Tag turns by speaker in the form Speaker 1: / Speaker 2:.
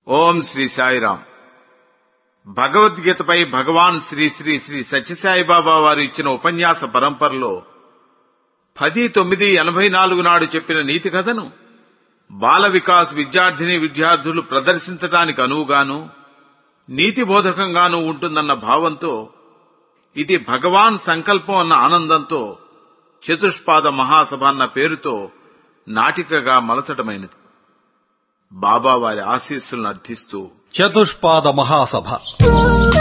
Speaker 1: ఓం శ్రీ సాయిరాం భగవద్గీతపై భగవాన్ శ్రీ శ్రీ శ్రీ సత్యసాయిబాబా వారు ఇచ్చిన ఉపన్యాస పరంపరలో పది తొమ్మిది ఎనభై నాలుగు నాడు చెప్పిన నీతి కథను బాల వికాస్ విద్యార్థిని విద్యార్థులు ప్రదర్శించడానికి అనువుగాను నీతి బోధకంగాను ఉంటుందన్న భావంతో ఇది భగవాన్ సంకల్పం అన్న ఆనందంతో చతుష్పాద మహాసభ అన్న పేరుతో నాటికగా మలచటమైనది బాబా వారి ఆశీస్సులను అర్థిస్తూ
Speaker 2: చతుష్పాద మహాసభ